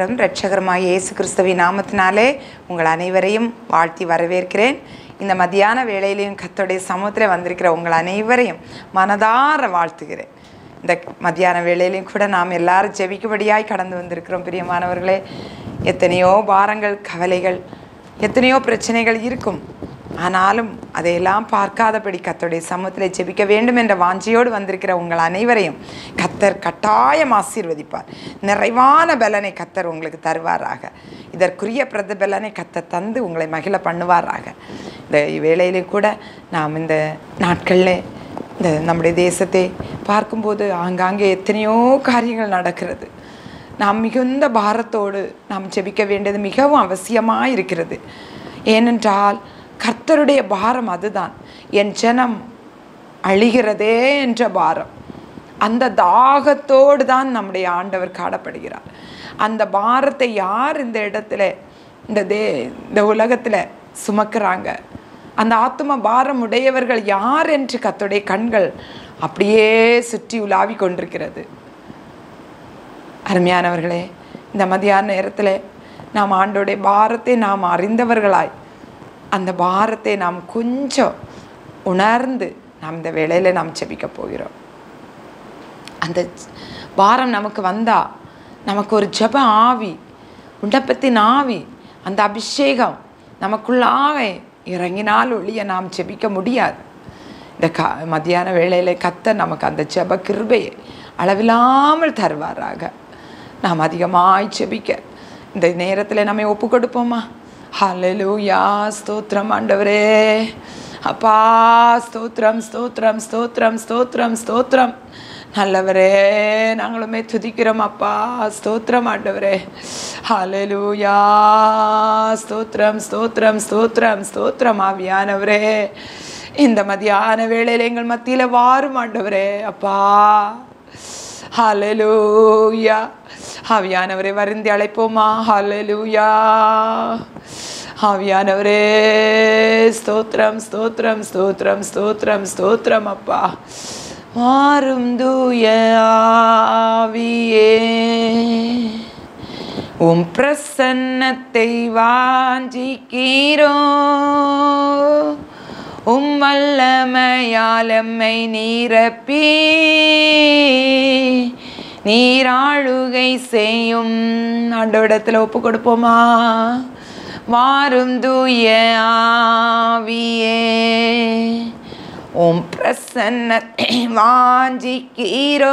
ஆண்டவரும் இரட்சகருமாய் இயேசு கிறிஸ்துவின் நாமத்தினாலே உங்கள் அனைவரையும் வாழ்த்தி வரவேற்கிறேன் இந்த மத்தியான வேளையிலையும் கத்தோடைய சமூகத்தில் வந்திருக்கிற உங்கள் அனைவரையும் மனதார வாழ்த்துகிறேன் இந்த மத்தியான வேளையிலையும் கூட நாம் எல்லாரும் ஜெபிக்கும்படியாய் கடந்து வந்திருக்கிறோம் பிரியமானவர்களே எத்தனையோ பாரங்கள் கவலைகள் எத்தனையோ பிரச்சனைகள் இருக்கும் ஆனாலும் அதையெல்லாம் பார்க்காதபடி கத்தருடைய சமூகத்தில் ஜெபிக்க வேண்டும் என்ற வாஞ்சியோடு வந்திருக்கிற உங்கள் அனைவரையும் கத்தர் கட்டாயம் ஆசீர்வதிப்பார் நிறைவான பலனை கத்தர் உங்களுக்கு தருவாராக இதற்குரிய பிரதிபலனை கத்த தந்து உங்களை மகிழ பண்ணுவாராக இந்த வேளையிலே கூட நாம் இந்த நாட்களில் இந்த நம்முடைய தேசத்தை பார்க்கும்போது ஆங்காங்கே எத்தனையோ காரியங்கள் நடக்கிறது நாம் மிகுந்த பாரத்தோடு நாம் ஜெபிக்க வேண்டியது மிகவும் அவசியமாக இருக்கிறது ஏனென்றால் கர்த்தருடைய பாரம் அதுதான் என் ஜனம் அழிகிறதே என்ற பாரம் அந்த தாகத்தோடு தான் நம்முடைய ஆண்டவர் காணப்படுகிறார் அந்த பாரத்தை யார் இந்த இடத்துல இந்த தே இந்த உலகத்தில் சுமக்கிறாங்க அந்த ஆத்ம பாரம் உடையவர்கள் யார் என்று கத்துடைய கண்கள் அப்படியே சுற்றி உலாவி கொண்டிருக்கிறது அருமையானவர்களே இந்த மதியான நேரத்தில் நாம் ஆண்டோடைய பாரத்தை நாம் அறிந்தவர்களாய் அந்த பாரத்தை நாம் கொஞ்சம் உணர்ந்து நாம் இந்த வேளையில் நாம் செபிக்க போகிறோம் அந்த பாரம் நமக்கு வந்தா நமக்கு ஒரு ஜப ஆவி உண்டப்பத்தின் ஆவி அந்த அபிஷேகம் நமக்குள்ளாக இறங்கினால் ஒழிய நாம் செபிக்க முடியாது இந்த க மத்தியான வேளையில் கத்த நமக்கு அந்த ஜப கிருபையை அளவில்லாமல் தருவாராக நாம் அதிகமாய் செபிக்க இந்த நேரத்தில் நம்ம ஒப்பு கொடுப்போமா ஹalleluya ஸ்தோத்திரம் ஆண்டவரே அப்பா ஸ்தோத்திரம் ஸ்தோத்திரம் ஸ்தோத்திரம் ஸ்தோத்திரம் ஸ்தோத்திரம் நல்லவரே நாங்களுமே துதிக்கிறோம் அப்பா ஸ்தோத்திரம் ஆண்டவரே ஹalleluya ஸ்தோத்திரம் ஸ்தோத்திரம் ஸ்தோத்திரம் ஸ்தோத்திரம் ஆவியானவரே இந்த மதியான வேளையில் எங்கள் மத்தியில் வாரும் ஆண்டவரே அப்பா ஹalleluya ஆவியானவரை வருந்தி அழைப்போமா ஹalleluya ஆவியானவரே ஸ்தோத்திரம் ஸ்தோத்திரம் ஸ்தோத்திரம் ஸ்தோத்திரம் ஸ்தோத்திரம் அப்பா மாறும் தூய ஆவியே உம் பிரசன்னத்தை வாஞ்சிக்கிறோ உம் வல்லமையால் எம்மை நீரப்பி நீராழுகை செய்யும் ஆண்டோடத்தில் ஒப்பு கொடுப்போமா வாரும் தூய ஆவியே உம் பிரசன்னத்தை வாஞ்சிக்கிறோ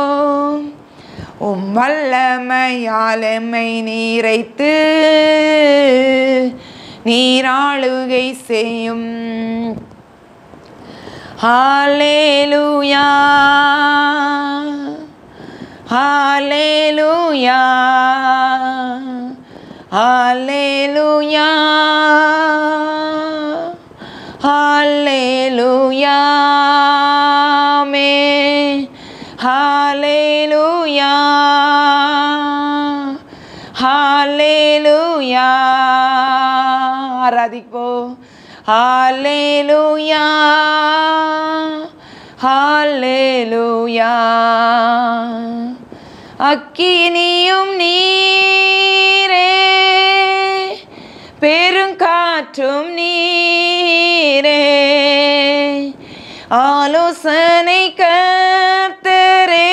உம் வல்லமையால் எம்மை நீரைத்து நீராளுகை செய்யும் ஹalleluya ஹalleluya ஹalleluya ஹalleluya மே ஹalleluya ஹalleluya ஆராதிப்போம் ஹalleluya ஹalleluya அக்கினியும் நீரே பெருங்காற்றும் நீரே ஆலோசனை கர்த்தரே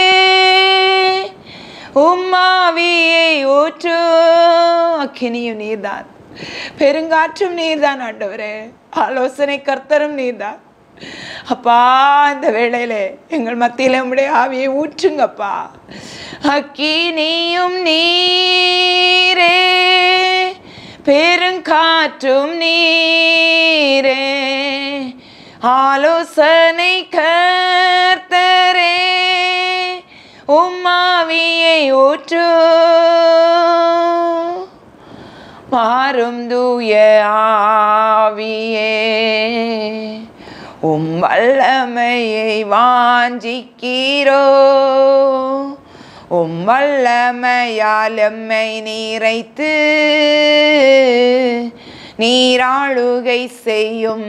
உம்மாவியை ஊற்று அக்கினியும் நீர்தான் பெருங்காற்றும் நீர்தான் ஆண்டவரே ஆலோசனை கர்த்தரும் நீர்தான் அப்பா இந்த வேளையில எங்கள் மத்தியில் உம்முடைய ஆவியை ஊற்றுங்கப்பா அக்கினியும் நீரே பெருங்காற்றும் நீரே ஆலோசனை கர்த்தரே உம்மாவியை ஊற்று மாறும் தூய ஆவியே உம் வல்லமையை வாஞ்சிக்கிறோ உம் வல்லமையால் எம்மை நீரைத்து நீராளுகை செய்யும்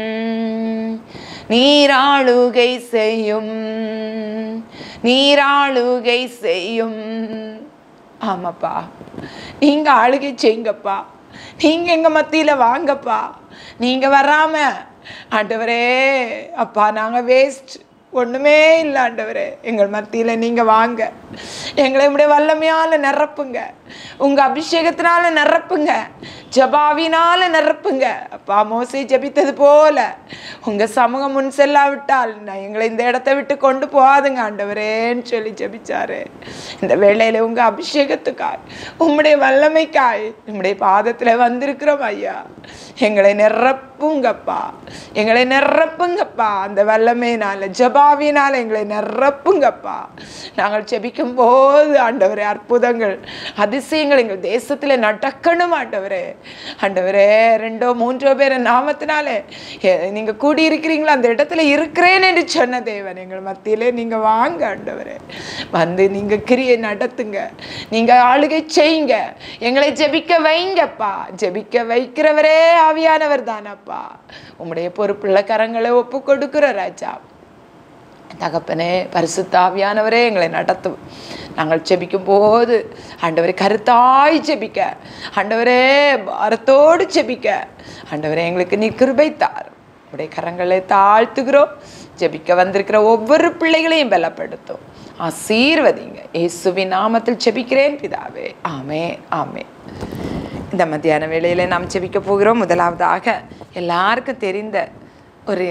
நீராளுகை செய்யும் நீராளுகை செய்யும் ஆமாப்பா நீங்க ஆளுகை செய்யுங்கப்பா நீங்க எங்க மத்தியில வாங்கப்பா நீங்க வராம ஆண்டவரே அப்பா நாங்க வேஸ்ட் ஒண்ணுமே இல்லை ஆண்டவரே எங்கள் மத்தியில நீங்க வாங்க எங்களை இப்படி வல்லமையால நிரப்புங்க உங்க அபிஷேகத்தினால நிரப்புங்க ஜபாவினால நிரப்புங்க அப்பா மோசை ஜெபித்தது போல உங்க சமூகம் முன் செல்லாவிட்டால் நான் எங்களை இந்த இடத்த விட்டு கொண்டு போகாதுங்க ஆண்டவரேன்னு சொல்லி ஜெபிச்சாரு இந்த வேளையில உங்க அபிஷேகத்துக்காய் உம்முடைய வல்லமைக்காய் உம்முடைய பாதத்துல வந்திருக்கிறோம் ஐயா எங்களை நிரப்புங்கப்பா எங்களை நிரப்புங்கப்பா அந்த வல்லமையினால ஜபாவினால எங்களை நிரப்புங்கப்பா நாங்கள் ஜெபிக்கும் போது ஆண்டவரே அற்புதங்கள் அதிசயங்கள் எங்கள் தேசத்துல நடக்கணும் ஆண்டவரே ஆண்டவரே ரெண்டோ மூன்றோ பேர் நாமத்தினாலே எ- நீங்க கூடி இருக்கிறீங்களா அந்த இடத்துல இருக்கிறேன் என்று சொன்ன தேவன் எங்கள் மத்தியிலே நீங்க வாங்க ஆண்டவரே வந்து நீங்க கிரியை நடத்துங்க நீங்க ஆளுகை செய்யுங்க எங்களை ஜெபிக்க வைங்கப்பா ஜெபிக்க வைக்கிறவரே ஆவியானவர் தானப்பா உம்முடைய பொறுப்புள்ள கரங்களை ஒப்பு கொடுக்கிற ராஜா தகப்பனே பரிசுத்த ஆவியானவரே எங்களை நடத்தும் நாங்கள் ஜெபிக்கும் போது ஆண்டவரே கருத்தாய் ஜெபிக்க ஆண்டவரே பாரத்தோடு ஜெபிக்க ஆண்டவரே எங்களுக்கு நீ கிருபை தார் உடைய கரங்களை தாழ்த்துகிறோம் ஜெபிக்க வந்திருக்கிற ஒவ்வொரு பிள்ளைகளையும் பலப்படுத்தும் ஆசீர்வதிங்க இயேசுவின் நாமத்தில் ஜெபிக்கிறேன் பிதாவே ஆமே ஆமே இந்த மத்தியான வேளையில நாம் ஜெபிக்க போகிறோம் முதலாவதாக எல்லாருக்கும் தெரிந்த ஒரு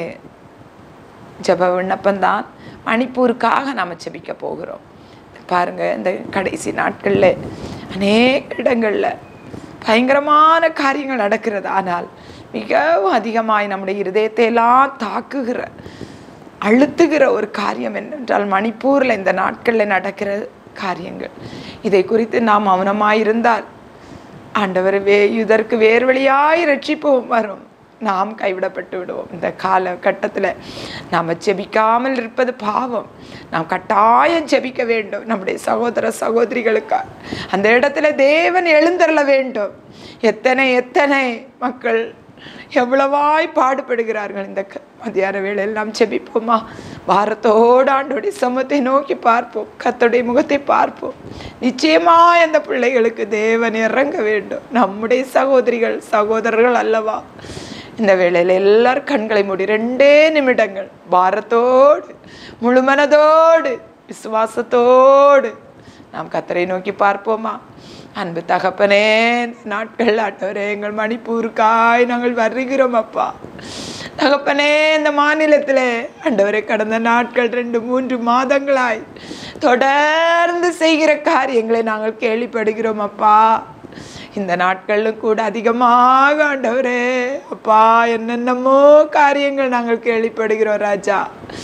ஜெப விண்ணப்பம்தான் மணிப்பூருக்காக நாம் ஜெபிக்க போகிறோம் பாருங்க இந்த கடைசி நாட்களில் அநேக இடங்களில் பயங்கரமான காரியங்கள் நடக்கிறது ஆனால் மிகவும் அதிகமாய் நம்முடைய இருதயத்தை எல்லாம் தாக்குகிற அழுத்துகிற ஒரு காரியம் என்னென்றால் மணிப்பூரில் இந்த நாட்களில் நடக்கிற காரியங்கள் இதை குறித்து நாம் மௌனமாயிருந்தால் ஆண்டவர் வே இதற்கு வேறு வழியாய் ரட்சிப்போம் வரும் நாம் கைவிடப்பட்டு விடுவோம் இந்த கால கட்டத்தில் நாம் ஜெபிக்காமல் இருப்பது பாவம் நாம் கட்டாயம் ஜெபிக்க வேண்டும் நம்முடைய சகோதர சகோதரிகளுக்காக அந்த இடத்துல தேவன் எழுந்தருள வேண்டும் எத்தனை எத்தனை மக்கள் எவ்வளவாய் பாடுபடுகிறார்கள் இந்த க- மத்தியான வேளையில் நாம் ஜெபிப்போமா பாரத்தோடு ஆண்டோடைய சமத்தை நோக்கி பார்ப்போம் கர்த்தருடைய முகத்தை பார்ப்போம் நிச்சயமாய் அந்த பிள்ளைகளுக்கு தேவன் இறங்க வேண்டும் நம்முடைய சகோதரிகள் சகோதரர்கள் அல்லவா இந்த வேளையில் எல்லாரும் கண்களை மூடி ரெண்டே நிமிடங்கள் பாரத்தோடு முழுமனதோடு விசுவாசத்தோடு நாம் கத்தரை நோக்கி பார்ப்போமா அன்பு தகப்பனே இந்த நாட்கள் ஆண்டவரே எங்கள் மணிப்பூருக்காய் நாங்கள் வருகிறோம் அப்பா தகப்பனே இந்த மாநிலத்தில் ஆண்டவரே கடந்த நாட்கள் ரெண்டு மூன்று மாதங்களாய் தொடர்ந்து செய்கிற காரியங்களை நாங்கள் கேள்விப்படுகிறோம் அப்பா இந்த நாட்களிலும் கூட அதிகமாக ஆண்டவரே அப்பா என்னென்னமோ காரியங்கள் நாங்கள் கேள்விப்படுகிறோம் ராஜா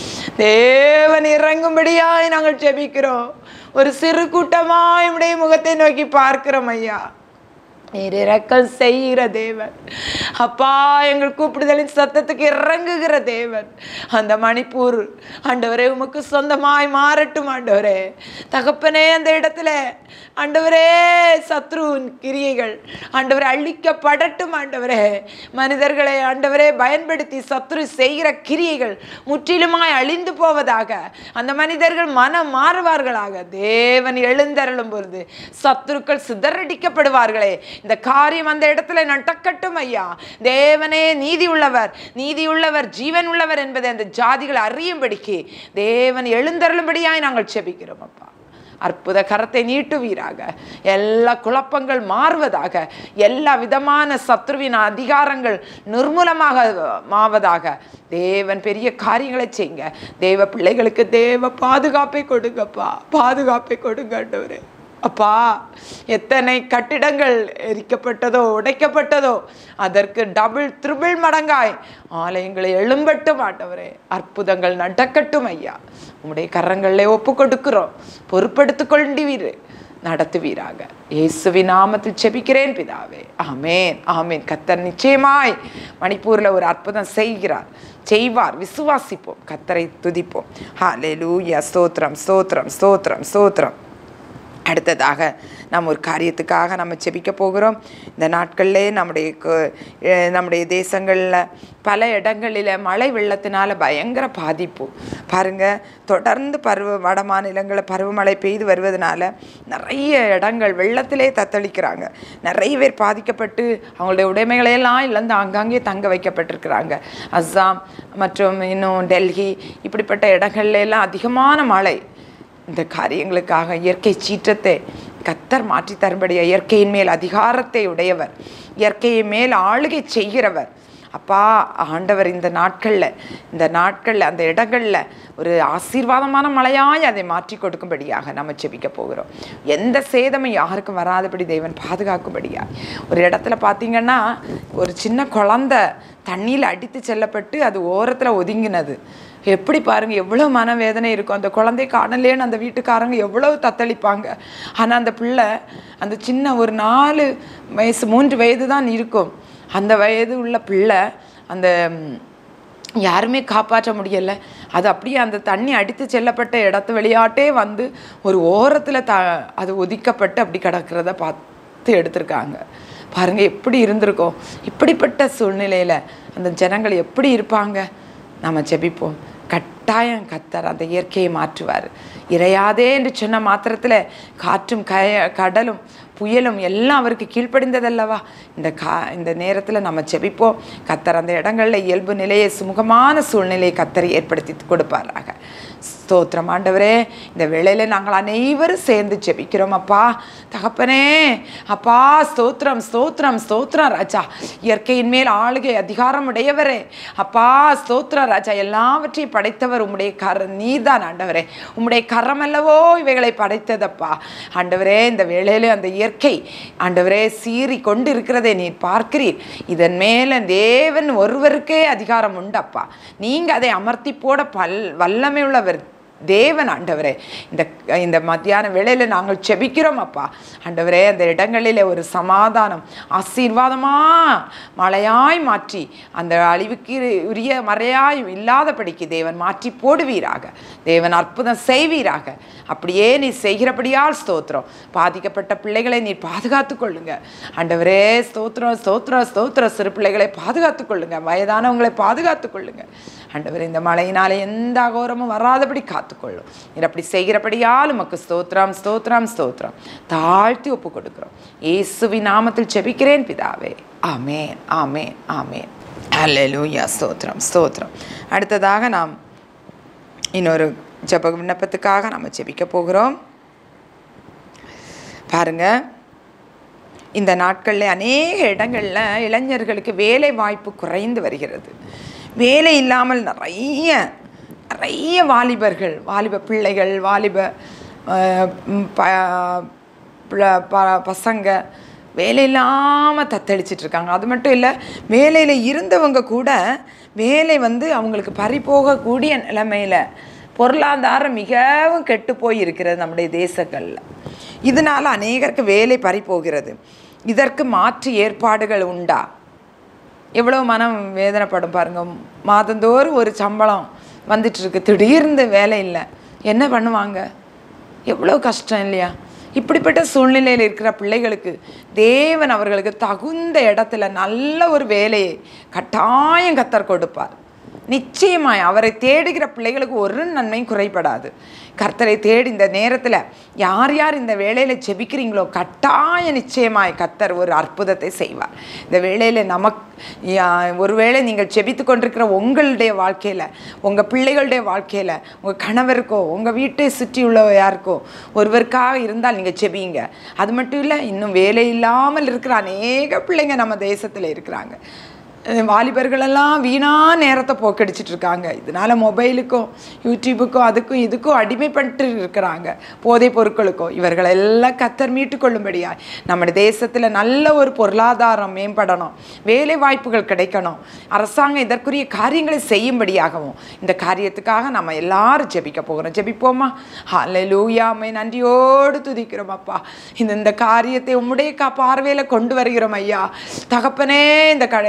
தேவன் இறங்கும்படியாய் நாங்கள் ஜெபிக்கிறோம் ஒரு சிறு கூட்டமாய் உடைய முகத்தை நோக்கி பார்க்கிறோம் ஐயா நீர் இறக்கம் செய்கிற தேவன் அப்பா எங்கள் கூப்பிடுதலின் சத்தத்துக்கு இறங்குகிற தேவன் அந்த மணிப்பூர் ஆண்டவரே உமக்கு சொந்தமாய் மாறட்டும் ஆண்டவரே தகப்பனே அந்த இடத்துல ஆண்டவரே சத்ருவின் கிரியைகள் ஆண்டவரே அழிக்கப்படட்டும் ஆண்டவரே மனிதர்களை ஆண்டவரே பயன்படுத்தி சத்ரு செய்கிற கிரியைகள் முற்றிலுமாய் அழிந்து போவதாக அந்த மனிதர்கள் மனம் மாறுவார்களாக தேவன் எழுந்தருளும் பொழுது சத்துருக்கள் சிதறடிக்கப்படுவார்களே இந்த காரியம் அந்த இடத்துல நடக்கட்டும் ஐயா தேவனே நீதி உள்ளவர் நீதி உள்ளவர் ஜீவன் உள்ளவர் என்பதை அந்த ஜாதிகள் அறியும்படிக்கு தேவன் எழுந்தருளும்படியாய் நாங்கள் செபிக்கிறோம் அப்பா அற்புத கரத்தை நீட்டுவீராக எல்லா குழப்பங்கள் மாறுவதாக எல்லா விதமான சத்ருவின் அதிகாரங்கள் நிர்மூலமாக மாவதாக தேவன் பெரிய காரியங்களை செய்யுங்க தேவ பிள்ளைகளுக்கு தேவ பாதுகாப்பை கொடுங்கப்பா பாதுகாப்பை கொடுங்க ஆண்டவரே அப்பா எத்தனை கட்டிடங்கள் எரிக்கப்பட்டதோ உடைக்கப்பட்டதோ அதற்கு டபுள் த்ரிபிள் மடங்காய் ஆலயங்களை எழும்பட்டும் ஆண்டவரே அற்புதங்கள் நடக்கட்டும் ஐயா உம்முடைய கரங்களிலே ஒப்பு கொடுக்கிறோம் பொறுப்படுத்திக் கொண்டீர் நடத்துவீராக இயேசுவின் நாமத்தில் செபிக்கிறேன் பிதாவே ஆமேன் ஆமேன் கத்தர் நிச்சயமாய் மணிப்பூரில் ஒரு அற்புதம் செய்கிறார் செய்வார் விசுவாசிப்போம் கத்தரை துதிப்போம் ஹalleluya ஸ்தோத்திரம் ஸ்தோத்திரம் ஸ்தோத்திரம் ஸ்தோத்திரம் அடுத்ததாக நாம் ஒரு காரியத்துக்காக நம்ம செபிக்க போகிறோம் இந்த நாட்களிலே நம்முடைய கு- அஹ் நம்முடைய தேசங்களில் பல இடங்களில் மழை வெள்ளத்தினால பயங்கர பாதிப்பு பாருங்க தொடர்ந்து பருவ வட மாநிலங்களில் பருவமழை பெய்து வருவதனால நிறைய இடங்கள் வெள்ளத்திலே தத்தளிக்கிறாங்க நிறைய பேர் பாதிக்கப்பட்டு அவங்களுடைய உடைமைகளையெல்லாம் இழந்து ஆங்காங்கே தங்க வைக்கப்பட்டிருக்கிறாங்க அஸ்ஸாம் மற்றும் இன்னும் டெல்லி இப்படிப்பட்ட இடங்கள்ல எல்லாம் அதிகமான மழை இந்த காரியங்களுக்காக இயற்கை சீற்றத்தை கத்தர் மாற்றி தரும்படியா இயற்கையின் மேல் அதிகாரத்தை உடையவர் இயற்கையின் மேல் ஆளுகை செய்கிறவர் அப்பா ஆண்டவர் இந்த நாட்களில் இந்த நாட்களில் அந்த இடங்களில் ஒரு ஆசீர்வாதமான மழையாய் அதை மாற்றி கொடுக்கும்படியாக நம்ம செபிக்க போகிறோம் எந்த சேதமும் யாருக்கும் வராதபடி தேவன் பாதுகாக்கும்படியா ஒரு இடத்துல பார்த்தீங்கன்னா ஒரு சின்ன குழந்தை தண்ணியில் அடித்து செல்லப்பட்டு அது ஓரத்தில் ஒதுங்கினது எப்படி பாருங்க எவ்வளோ மனவேதனை இருக்கும் அந்த குழந்தை காணலேன்னு அந்த வீட்டுக்காரங்க எவ்வளோ தத்தளிப்பாங்க ஆனால் அந்த பிள்ளை அந்த சின்ன ஒரு நாலு வயசு மூன்று வயது தான் இருக்கும் அந்த வயது உள்ள பிள்ளை அந்த ம், யாருமே காப்பாற்ற முடியல அது அப்படியே அந்த தண்ணி அடித்து செல்லப்பட்ட இடத்து விளையாட்டே வந்து ஒரு ஓரத்தில் த அது ஒதுக்கப்பட்டு அப்படி கிடக்கிறத பார்த்து எடுத்திருக்காங்க பாருங்க எப்படி இருந்திருக்கோம் இப்படிப்பட்ட சூழ்நிலையில் அந்த ஜனங்கள் எப்படி இருப்பாங்க நம்ம ஜெபிப்போம் கட்டாயம் கத்தர் அந்த இயற்கையை மாற்றுவார் இறையாதே என்று சொன்ன மாத்திரத்தில் காற்றும் கய கடலும் புயலும் எல்லாம் அவருக்கு கீழ்ப்படிந்ததல்லவா இந்த கா இந்த நேரத்தில் நம்ம ஜெபிப்போம் கத்தர் அந்த இடங்களில் இயல்பு நிலையை சுமூகமான சூழ்நிலையை கத்தர் ஏற்படுத்தி கொடுப்பாராக ஸ்தோத்திரம் ஆண்டவரே இந்த வேளையில் நாங்கள் அனைவரும் சேர்ந்து ஜெபிக்கிறோம் அப்பா தகப்பனே அப்பா ஸ்தோத்திரம் ஸ்தோத்திரம் ஸ்தோத்திரம் ராஜா இயற்கையின் மேல் ஆளுகை அதிகாரம் உடையவரே அப்பா ஸ்தோத்திரம் ராஜா எல்லாவற்றையும் படைத்தவர் உம்முடைய கர நீதான் ஆண்டவரே உம்முடைய கரம் அல்லவோ இவைகளை படைத்ததப்பா ஆண்டவரே இந்த வேளையில அந்த இயற்கை ஆண்டவரே சீறி கொண்டு இருக்கிறதை நீர் பார்க்கிறீர் இதன் மேல தேவன் ஒருவருக்கே அதிகாரம் உண்டப்பா நீங்க அதை அமர்த்தி போட பல் வல்லமை உள்ளவர் தேவன் ஆண்டவரே இந்த இந்த மத்தியான வேளையில நாங்கள் செபிக்கிறோம் அப்பா ஆண்டவரே அந்த இடங்களிலே ஒரு சமாதானம் ஆசீர்வாதமா மழையாய் மாற்றி அந்த அழிவுக்கு உரிய மறையாய் இல்லாதபடிக்கு தேவன் மாற்றி போடுவீராக தேவன் அற்புதம் செய்வீராக அப்படியே நீ செய்கிறபடியால் ஸ்தோத்திரம் பாதிக்கப்பட்ட பிள்ளைகளை நீ பாதுகாத்து கொள்ளுங்க ஆண்டவரே ஸ்தோத்திரம் ஸ்தோத்திரம் ஸ்தோத்திரம் சிறு பிள்ளைகளை பாதுகாத்து கொள்ளுங்க வயதானவங்களை பாதுகாத்து கொள்ளுங்க ஆண்டவர் இந்த மழையினால எந்த அகோரமும் வராதபடி காத்துக்கொள்ளும் நீர் அப்படி செய்கிறபடியால் உமக்கு ஸ்தோத்திரம் ஸ்தோத்திரம் ஸ்தோத்திரம் தாழ்த்தி ஒப்பு கொடுக்கிறோம் இயேசுவின் நாமத்தில் செபிக்கிறேன் பிதாவே ஆமேன் ஆமேன் ஆமேன் அல்லேலூயா ஸ்தோத்திரம் ஸ்தோத்திரம் அடுத்ததாக நாம் இன்னொரு ஜெப விண்ணப்பத்துக்காக நம்ம ஜெபிக்க போகிறோம் பாருங்க இந்த நாட்களில் அநேக இடங்களில் இளைஞர்களுக்கு வேலை வாய்ப்பு குறைந்து வருகிறது வேலை இல்லாமல் நிறைய நிறைய வாலிபர்கள் வாலிப பிள்ளைகள் வாலிப அஹ், ம், ப- பிள்ள- ப- பசங்க வேலை இல்லாமல் தத்தளிச்சிட்டு இருக்காங்க அது மட்டும் இல்லை வேலையில் இருந்தவங்க கூட வேலை வந்து அவங்களுக்கு பறி போகக்கூடிய நிலைமையில் பொருளாதாரம் மிகவும் கெட்டு போய் இருக்கிறது நம்முடைய தேசங்களில் இதனால் அநேகருக்கு வேலை பறி போகிறது இதற்கு மாற்று ஏற்பாடுகள் உண்டா எவ்வளோ மனம் வேதனைப்படும் பாருங்க மாதந்தோறும் ஒரு சம்பளம் வந்துட்டு இருக்கு திடீர்னு வேலை இல்லை என்ன பண்ணுவாங்க எவ்வளோ கஷ்டம் இல்லையா இப்படிப்பட்ட சூழ்நிலையில் இருக்கிற பிள்ளைகளுக்கு தேவன் அவர்களுக்கு தகுந்த இடத்துல நல்ல ஒரு வேலையை கட்டாயம் கத்தர் கொடுப்பார் நிச்சயமாய் அவரை தேடுகிற பிள்ளைகளுக்கு ஒரு நன்மையும் குறைபடாது கர்த்தரை தேடி இந்த நேரத்தில் யார் யார் இந்த வேலையில் ஜெபிக்கிறீங்களோ கட்டாய நிச்சயமாய் கர்த்தர் ஒரு அற்புதத்தை செய்வார் இந்த வேளையில் நமக்கு யா- ஒருவேளை நீங்கள் ஜெபித்து கொண்டிருக்கிற உங்களுடைய வாழ்க்கையில் உங்கள் பிள்ளைகளுடைய வாழ்க்கையில் உங்கள் கணவருக்கோ உங்கள் வீட்டை சுற்றி உள்ள யாருக்கோ ஒருவருக்காக இருந்தால் நீங்கள் ஜெபிங்க அது மட்டும் இல்லை இன்னும் வேலை இல்லாமல் இருக்கிற அநேக பிள்ளைங்க நம்ம தேசத்தில் இருக்கிறாங்க அஹ் வாலிபர்களெல்லாம் வீணா நேரத்தை போக்கடிச்சிட்டு இருக்காங்க இதனால மொபைலுக்கும் யூடியூபுக்கும் அதுக்கும் இதுக்கும் அடிமைப்பட்டு இருக்கிறாங்க போதைப் பொருட்களுக்கும் இவர்கள் எல்லாம் கத்தர் மீட்டு கொள்ளும்படியா நம்ம தேசத்தில் நல்ல ஒரு பொருளாதாரம் மேம்படணும் வேலை வாய்ப்புகள் கிடைக்கணும் அரசாங்கம் இதற்குரிய காரியங்களை செய்யும்படியாகவும் இந்த காரியத்துக்காக நம்ம எல்லாரும் ஜெபிக்க போகிறோம் ஜெபிப்போமா ஹalleluya நன்றியோடு துதிக்கிறோம் அப்பா இந்த இந்த காரியத்தை உம்முடைய கா பார்வையில் கொண்டு வருகிறோம் ஐயா தகப்பனே இந்த கடை நாட்கள்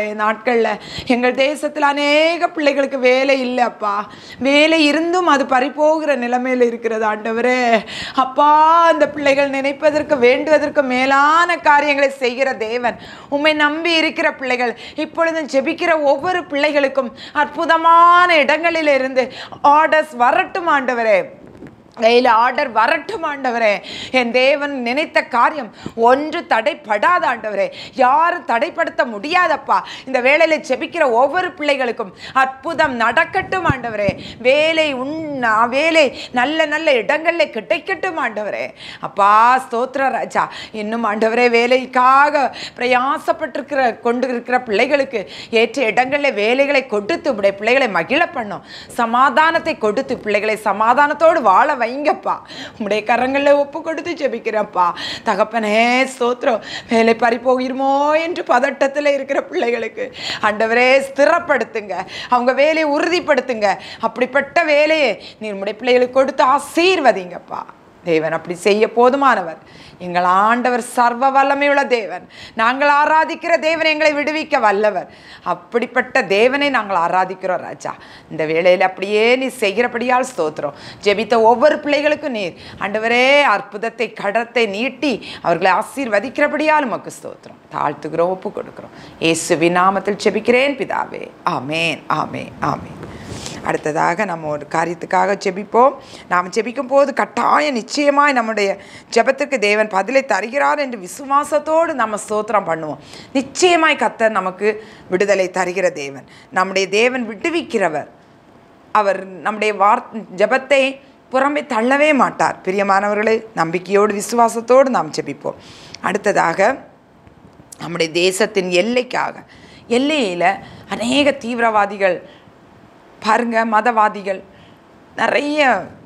நாட்களில் எங்கள் தேசத்தில் அநேக பிள்ளைகளுக்கு வேலை இல்லை அப்பா வேலை இருந்தும் அது பறிபோகிற நிலைமையில் இருக்கிறது ஆண்டவரே அப்பா அந்த பிள்ளைகள் நினைப்பதற்கு வேண்டுவதற்கு மேலான காரியங்களை செய்கிற தேவன் உம்மை நம்பி இருக்கிற பிள்ளைகள் இப்பொழுதும் ஜெபிக்கிற ஒவ்வொரு பிள்ளைகளுக்கும் அற்புதமான இடங்களில் இருந்து ஆர்டர்ஸ் வரட்டும் ஆண்டவரே கையில் ஆர்டர் வரட்டும் ஆண்டவரே என் தேவன் நினைத்த காரியம் ஒன்று தடைப்படாத ஆண்டவரே யாரும் தடைப்படுத்த முடியாதப்பா இந்த வேலையில் செபிக்கிற ஒவ்வொரு பிள்ளைகளுக்கும் அற்புதம் நடக்கட்டும் ஆண்டவரே வேலை உன் வேலை நல்ல நல்ல இடங்களில் கிடைக்கட்டும் ஆண்டவரே அப்பா ஸ்தோத்திர ராஜா இன்னும் ஆண்டவரே வேலைக்காக பிரயாசப்பட்டிருக்கிற கொண்டு இருக்கிற பிள்ளைகளுக்கு ஏற்ற இடங்களில் வேலைகளை கொடுத்து உடைய பிள்ளைகளை மகிழ பண்ணும் சமாதானத்தை கொடுத்து பிள்ளைகளை சமாதானத்தோடு வாழ வைங்கப்பா உம்முடைய கரங்களில் ஒப்பு கொடுத்து ஜெபிக்கிறப்பா தகப்பனே ஸ்தோத்திரம் வேலை பறி போகிருமோ என்று பதட்டத்தில் இருக்கிற பிள்ளைகளுக்கு ஆண்டவரே ஸ்திரப்படுத்துங்க அவங்க வேலையை உறுதிப்படுத்துங்க அப்படிப்பட்ட வேலையை நீ உம்முடைய பிள்ளைகளுக்கு கொடுத்து ஆசீர்வதிங்கப்பா தேவன் அப்படி செய்ய போதுமானவர் எங்கள் ஆண்டவர் சர்வ வல்லமையுள்ள தேவன் நாங்கள் ஆராதிக்கிற தேவன் எங்களை விடுவிக்க வல்லவர் அப்படிப்பட்ட தேவனை நாங்கள் ஆராதிக்கிறோம் ராஜா இந்த வேளையில் அப்படியே நீ செய்கிறபடியால் ஸ்தோத்திரம் ஜெபித்த ஒவ்வொரு பிள்ளைகளுக்கும் நீர் ஆண்டவரே அற்புதத்தை கடத்தை நீட்டி அவர்களை ஆசீர்வதிக்கிறபடியால் உமக்கு ஸ்தோத்திரம் தாழ்த்துகிறோம் ஒப்பு கொடுக்கிறோம் இயேசுவின் நாமத்தில் ஜெபிக்கிறேன் பிதாவே ஆமேன் ஆமேன் ஆமேன் அடுத்ததாக நம்ம ஒரு காரியத்துக்காக ஜெபிப்போம் நாம் ஜெபிக்கும் போது கட்டாயம் நிச்சயமாய் நம்முடைய ஜெபத்துக்கு தேவன் பதிலை தருகிறார் என்று விசுவாசத்தோடு நம்ம ஸ்தோத்திரம் பண்ணுவோம் நிச்சயமாய் கத்தர் நமக்கு விடுதலை தருகிற தேவன் நம்முடைய தேவன் விடுவிக்கிறவர் அவர் நம்முடைய வார் ஜெபத்தை புறம்பே தள்ளவே மாட்டார் பிரியமானவர்களே நம்பிக்கையோடு விசுவாசத்தோடு நாம் ஜெபிப்போம் அடுத்ததாக நம்முடைய தேசத்தின் எல்லைக்காக எல்லையில் அநேக தீவிரவாதிகள் பாருங்க மதவாதிகள் நிறைய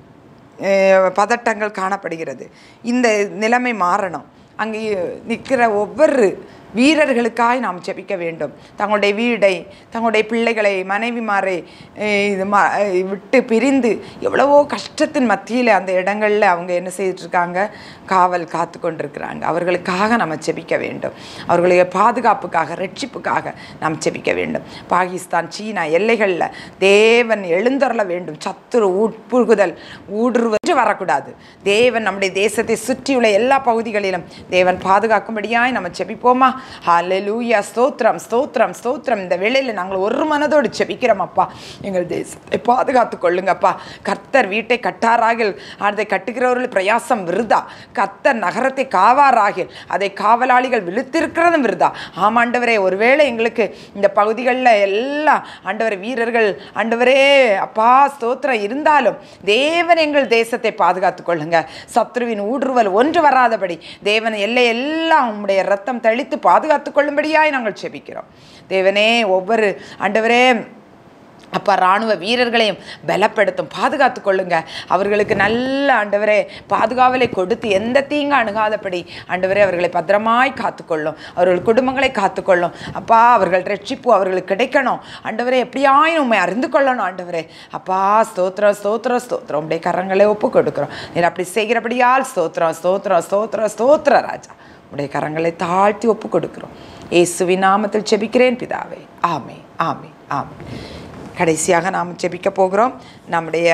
அஹ், பதட்டங்கள் காணப்படுகிறது இந்த நிலைமை மாறணும் அங்கே நிற்கிற ஒவ்வொரு வீரர்களுக்காய் நாம் ஜெபிக்க வேண்டும் தங்களுடைய வீடை தங்களுடைய பிள்ளைகளை மனைவிமாரை அஹ், இது ம அஹ், விட்டு பிரிந்து எவ்வளவோ கஷ்டத்தின் மத்தியில் அந்த இடங்களில் அவங்க என்ன செய்துட்டு இருக்காங்க காவல் காத்து கொண்டிருக்கிறாங்க அவர்களுக்காக நம்ம ஜெபிக்க வேண்டும் அவர்களுடைய பாதுகாப்புக்காக ரட்சிப்புக்காக நாம் ஜெபிக்க வேண்டும் பாகிஸ்தான் சீனா எல்லைகளில் தேவன் எழுந்தருள வேண்டும் சத்துரு உட்புகுதல் ஊடுருவற்று வரக்கூடாது தேவன் நம்முடைய தேசத்தை சுற்றியுள்ள எல்லா பகுதிகளிலும் தேவன் பாதுகாக்கும்படியாய் நம்ம ஜெபிப்போமா ஹalleluya ஸ்தோத்திரம் ஸ்தோத்திரம் ஸ்தோத்திரம் இந்த வேளையில் நாங்கள் ஒரு மனதோடு ஜெபிக்கிறோம் அப்பா எங்கள் தேசத்தை பாதுகாத்து கொள்ளுங்கப்பா கர்த்தர் வீட்டை கட்டாராகில் அதை கட்டுகிறவர்கள் பிரயாசம் விருதா கர்த்தர் நகரத்தை காவாராகில் அதை காவலாளிகள் விழுத்திருக்கிறதும் விருதா ஆமாண்டவரே ஒருவேளை எங்களுக்கு இந்த பகுதிகளில் எல்லாம் ஆண்டவரே வீரர்கள் ஆண்டவரே அப்பா ஸ்தோத்திரம் இருந்தாலும் தேவன் எங்கள் தேசத்தை பாதுகாத்து கொள்ளுங்க சத்ருவின் ஊடுருவல் ஒன்று வராதபடி தேவன் எல்லை எல்லாம் உம்முடைய ரத்தம் தெளித்து பாதுகாத்து கொள்ளும்படியாய் நாங்கள் செபிக்கிறோம் தேவனே ஒவ்வொரு ஆண்டவரே அப்பா இராணுவ வீரர்களையும் பலப்படுத்தும் பாதுகாத்து கொள்ளுங்க அவர்களுக்கு நல்ல ஆண்டவரே பாதுகாவலை கொடுத்து எந்த தீங்கு அணுகாதபடி ஆண்டவரே அவர்களை பத்திரமாய் காத்துக்கொள்ளும் அவர்கள் குடும்பங்களை காத்துக்கொள்ளும் அப்பா அவர்கள் ரட்சிப்பு அவர்களுக்கு கிடைக்கணும் ஆண்டவரே எப்படியாயும் உண்மை அறிந்து கொள்ளணும் ஆண்டவரே அப்பா ஸ்தோத்திரம் ஸ்தோத்திரம் ஸ்தோத்திரம் உடைய கரங்களை ஒப்பு கொடுக்குறோம் நீர் அப்படி செய்கிறபடியால் ஸ்தோத்திரம் ஸ்தோத்திரம் ஸ்தோத்திரம் ஸ்தோத்திர ராஜா உடைய கரங்களை தாழ்த்தி ஒப்பு கொடுக்கிறோம் இயேசுவின் நாமத்தில் செபிக்கிறேன் பிதாவே ஆமே ஆமே ஆமே கடைசியாக நாம் ஜெபிக்க போகிறோம் நம்முடைய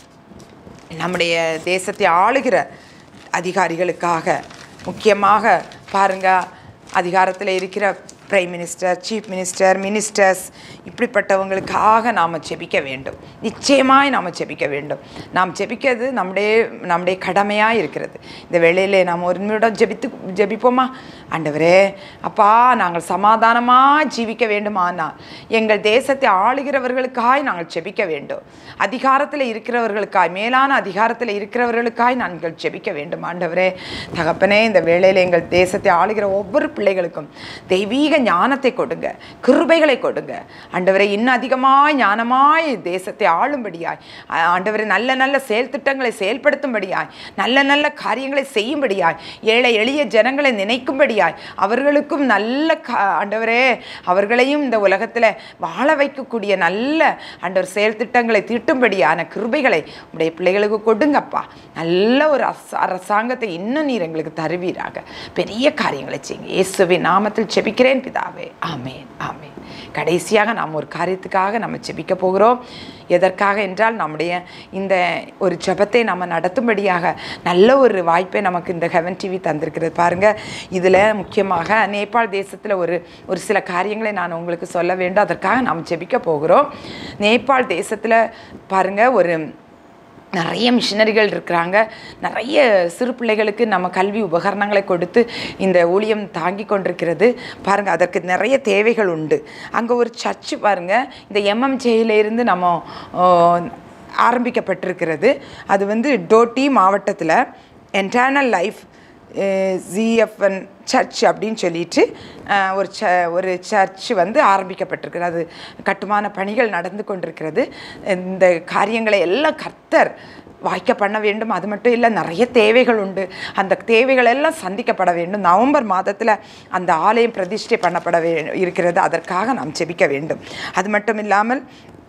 நம்முடைய தேசத்தை ஆளுகிற அதிகாரிகளுக்காக முக்கியமாக பாருங்க அதிகாரத்தில் இருக்கிற prime minister chief minister ministers இப்படிப்பட்டவங்களுக்காக நாம் ஜெபிக்க வேண்டும் நிச்சயமாய் நாம் ஜெபிக்க வேண்டும் நாம் ஜெபிக்கிறது நம்முடைய நம்முடைய கடமையாக இருக்கிறது இந்த வேளையிலே நாம் ஒரு நிமிடம் ஜெபித்து ஜெபிப்போமா ஆண்டவரே அப்பா நாங்கள் சமாதானமாக ஜீவிக்க வேண்டுமானால் எங்கள் தேசத்தை ஆளுகிறவர்களுக்காய் நாங்கள் ஜெபிக்க வேண்டும் அதிகாரத்தில் இருக்கிறவர்களுக்காய் மேலான அதிகாரத்தில் இருக்கிறவர்களுக்காய் நாங்கள் ஜெபிக்க வேண்டும் ஆண்டவரே தகப்பனே இந்த வேளையில் எங்கள் தேசத்தை ஆளுகிற ஒவ்வொரு பிள்ளைகளுக்கும் தெய்வீக ஞானத்தை கொடுங்க கிருபைகளை கொடுங்க ஆண்டவரை இன்னும் அதிகமாய் ஞானமாய் தேசத்தை ஆளும்படியாய் ஆ- ஆண்டவரை நல்ல நல்ல செயல் திட்டங்களை செயல்படுத்தும்படியாய் நல்ல நல்ல காரியங்களை செய்யும்படியாய் ஏழை எளிய ஜனங்களை நினைக்கும்படியாய் அவர்களுக்கும் நல்ல கா ஆண்டவரே அவர்களையும் இந்த உலகத்தில் வாழ வைக்கக்கூடிய நல்ல ஆண்டவர் செயல் திட்டங்களை தீட்டும்படியான கிருபைகளை உடைய பிள்ளைகளுக்கு கொடுங்கப்பா நல்ல ஒரு அஸ் அரசாங்கத்தை இன்னும் நீர் எங்களுக்கு தருவீராக பெரிய காரியங்களை செய்யுங்க இயேசுவின் நாமத்தில் செபிக்கிறேன் பிதாவே ஆமேன் ஆமேன் கடைசியாக நாம் ஒரு காரியத்துக்காக நம்ம ஜெபிக்க போகிறோம் எதற்காக என்றால் நம்முடைய இந்த ஒரு ஜெபத்தை நம்ம நடத்தும்படியாக நல்ல ஒரு வாய்ப்பை நமக்கு இந்த ஹெவன் டிவி தந்திருக்கிறது பாருங்கள் இதில் முக்கியமாக நேபாள் தேசத்தில் ஒரு ஒரு சில காரியங்களை நான் உங்களுக்கு சொல்ல வேண்டும் அதற்காக நாம் ஜெபிக்க போகிறோம் நேபாள் தேசத்தில் பாருங்கள் ஒரு நிறைய மிஷினரிகள் இருக்கிறாங்க நிறைய சிறு பிள்ளைகளுக்கு நம்ம கல்வி உபகரணங்களை கொடுத்து இந்த ஊழியம் தாங்கி கொண்டிருக்கிறது பாருங்கள் அதற்கு நிறைய தேவைகள் உண்டு அங்கே ஒரு சர்ச்சு பாருங்கள் இந்த எம்எம்ஜேயிலிருந்து நம்ம ஆ, ஆரம்பிக்கப்பட்டிருக்கிறது அது வந்து டோட்டி மாவட்டத்தில் என்டர்னல் லைஃப் ஜிஎஃப்என் சர்ச் அப்படின்னு சொல்லிட்டு அஹ், ஒரு ச ஒரு சர்ச் வந்து ஆரம்பிக்கப்பட்டிருக்கிறது அது கட்டுமான பணிகள் நடந்து கொண்டிருக்கிறது இந்த காரியங்களை எல்லாம் கர்த்தர் வாய்க்க பண்ண வேண்டும் அது மட்டும் இல்லை நிறைய தேவைகள் உண்டு அந்த தேவைகள் எல்லாம் சந்திக்கப்பட வேண்டும் நவம்பர் மாதத்தில் அந்த ஆலயம் பிரதிஷ்டை பண்ணப்பட வே இருக்கிறது அதற்காக நாம் ஜெபிக்க வேண்டும் அது மட்டும் இல்லாமல்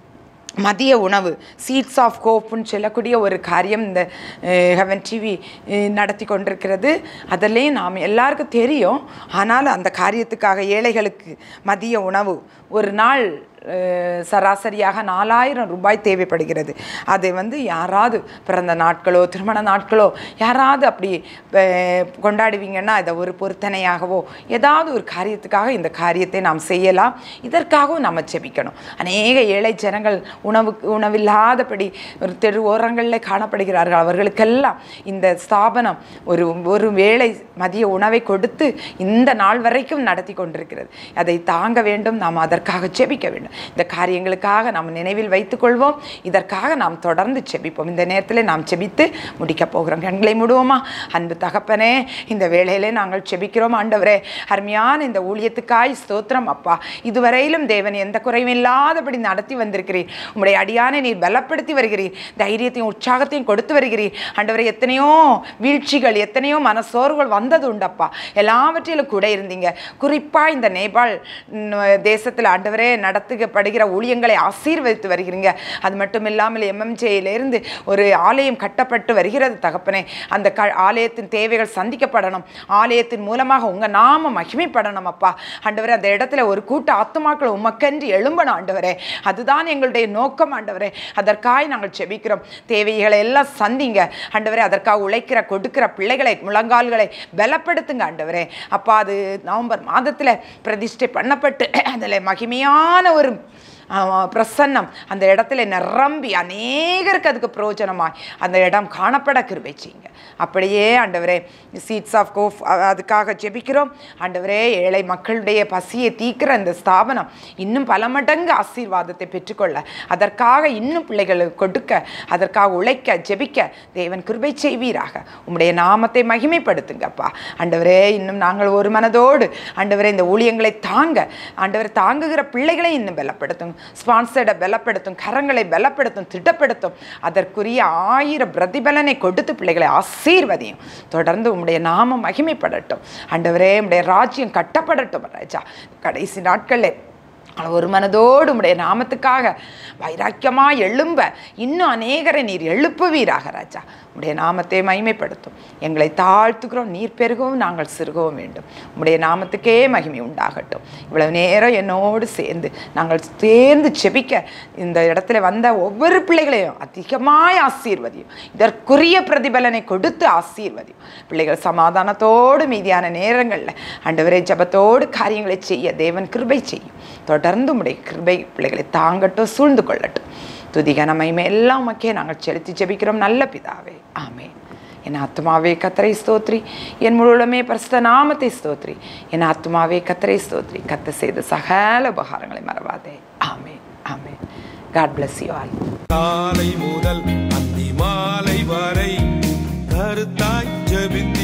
மதிய உணவு சீட்ஸ் ஆஃப் கோப்புன்னு சொல்லக்கூடிய ஒரு காரியம் இந்த ஹெவன் டிவி நடத்தி கொண்டிருக்கிறது அதிலையும் நாம் எல்லாருக்கும் தெரியும் ஆனால் அந்த காரியத்துக்காக ஏழைகளுக்கு மதிய உணவு ஒரு நாள் அஹ், சராசரியாக நாலாயிரம் ரூபாய் தேவைப்படுகிறது அது வந்து யாராவது பிறந்த நாட்களோ திருமண நாட்களோ யாராவது அப்படி அஹ், கொண்டாடுவீங்கன்னா இதை ஒரு பொருத்தனையாகவோ ஏதாவது ஒரு காரியத்துக்காக இந்த காரியத்தை நாம் செய்யலாம் இதற்காகவும் நம்ம ஜெபிக்கணும் அநேக ஏழை ஜனங்கள் உணவுக்கு உணவில்லாதபடி ஒரு தெரு ஓரங்களில் காணப்படுகிறார்கள் அவர்களுக்கெல்லாம் இந்த ஸ்தாபனம் ஒரு ஒரு வேளை மதிய உணவை கொடுத்து இந்த நாள் வரைக்கும் நடத்தி கொண்டிருக்கிறது அதை தாங்க வேண்டும் நாம் அதற்காக ஜெபிக்க வேண்டும் இந்த காரியங்களுக்காக நாம் நினைவில் வைத்துக்கொள்வோம் இதற்காக நாம் தொடர்ந்து ஜெபிப்போம் இந்த நேரத்தில் நாம் ஜெபித்து முடிக்கப் போகிறோம் கண்களை மூடுவோமா அன்பு தகப்பனே இந்த வேளையிலே நாங்கள் ஜெபிக்கிறோம் ஆண்டவரே அருமையான இந்த ஊழியத்துக்காய் ஸ்தோத்திரம் அப்பா இதுவரையிலும் தேவன் எந்த குறையும் இல்லாதபடி நடத்தி வந்திருக்கிறீர் உம்முடைய அடியானை நீர் பலப்படுத்தி வருகிறீர் தைரியத்தையும் உற்சாகத்தையும் கொடுத்து வருகிறீர் ஆண்டவரே எத்தனையோ வீழ்ச்சிகள் எத்தனையோ மனசோர்வுகள் வந்தது உண்டப்பா எல்லாவற்றிலும் கூட இருந்தீங்க குறிப்பாக இந்த நேபாள் தேசத்தில் ஆண்டவரே நடத்துகப்படுகிற ஊழியங்களை ஆசீர்வதித்து வருகிறீங்க அது மட்டும் இல்லாமல் எம்எம்ஜேயிலிருந்து ஒரு ஆலயம் கட்டப்பட்டு வருகிறது தகப்பனே அந்த க ஆலயத்தின் தேவைகள் சந்திக்கப்படணும் ஆலயத்தின் மூலமாக உங்கள் நாம மகிமைப்படணும் அப்பா ஆண்டவரே அந்த இடத்துல ஒரு கூட்ட ஆத்துமாக்கள் உமக்கென்று எழும்பணும் ஆண்டவரே அதுதான் எங்களுடைய நோக்கம் ஆண்டவரே அதற்காய் நாங்கள் செபிக்கிறோம் தேவைகளை எல்லாம் சந்திங்க ஆண்டவரே அதற்காக உழைக்கிற கொடுக்கிற பிள்ளைகளை முழங்கால்களை பலப்படுத்துங்க ஆண்டவரே அப்பா அது நவம்பர் மாதத்தில் பிரதிஷ்டை பண்ணப்பட்டு அதில் மகிமையான ஒரு ஆமா, பிரசன்னம் அந்த இடத்துல நிரம்பி அநேகருக்கு அதுக்கு பிரயோஜனமாய் அந்த இடம் காணப்பட கிருபை செய்யுங்க அப்படியே ஆண்டவரே சீட்ஸ் ஆஃப் கோஃப் அதுக்காக ஜெபிக்கிறோம் ஆண்டவரே ஏழை மக்களுடைய பசியை தீக்கிற இந்த ஸ்தாபனம் இன்னும் பல மடங்கு ஆசீர்வாதத்தை பெற்றுக்கொள்ள அதற்காக இன்னும் பிள்ளைகளுக்கு கொடுக்க அதற்காக உழைக்க ஜெபிக்க தேவன் கிருபை செய்வீராக உம்முடைய நாமத்தை மகிமைப்படுத்துங்கப்பா ஆண்டவரே இன்னும் நாங்கள் ஒரு மனதோடு ஆண்டவரே இந்த ஊழியங்களை தாங்க ஆண்டவரை தாங்குகிற பிள்ளைகளை இன்னும் பலப்படுத்தும் ஸ்பான்சர்டை பலப்படுத்தும் கரங்களை பலப்படுத்தும் திட்டப்படுத்தும் அதற்குரிய ஆயிரம் பிரதிபலனை கொடுத்து பிள்ளைகளை ஆசீர்வதியும் தொடர்ந்து உம்முடைய நாமம் மகிமைப்படட்டும் ஆண்டவரே உம்முடைய ராஜ்யம் கட்டப்படட்டும் ராஜா கடைசி நாட்களில் ஒரு மனதோடு உம்முடைய நாமத்துக்காக வைராக்கியமாக எழும்ப இன்னும் அநேகரை நீர் எழுப்புவீராக ராஜா உம்முடைய நாமத்தை மகிமைப்படுத்தும் எங்களை தாழ்த்துக்கிறோம் நீர் பெருகவும் நாங்கள் சிறுகவும் வேண்டும் உம்முடைய நாமத்துக்கே மகிமை உண்டாகட்டும் இவ்வளவு நேரம் என்னோடு சேர்ந்து நாங்கள் சேர்ந்து செபிக்க இந்த இடத்துல வந்த ஒவ்வொரு பிள்ளைகளையும் அதிகமாய் ஆசீர்வதியும் இதற்குரிய பிரதிபலனை கொடுத்து ஆசீர்வதியும் பிள்ளைகள் சமாதானத்தோடு மீதியான நேரங்களில் ஆண்டவரே ஜபத்தோடு காரியங்களை செய்ய தேவன் கிருபை செய்யும் தொடர்ந்து உம்முடைய கிருபை பிள்ளைகளை தாங்கட்டும் சூழ்ந்து கொள்ளட்டும் துதிகன மகிமை எல்லாம் மக்கே நாங்கள் செலுத்தி ஜெபிக்கிறோம் நல்ல பிதாவே ஆமென் என் ஆத்மாவே கத்தரை ஸ்தோத்ரி என் முழுமே பரிசுத்த நாமத்தை ஸ்தோத்ரி என் ஆத்மாவே கத்தரை ஸ்தோத்ரி கத்த செய்த சகல உபகாரங்களை மறவாதே amen amen God bless you all காலை முதல் அந்தி மாலை வரை கருத்தாய் ஜெபித்து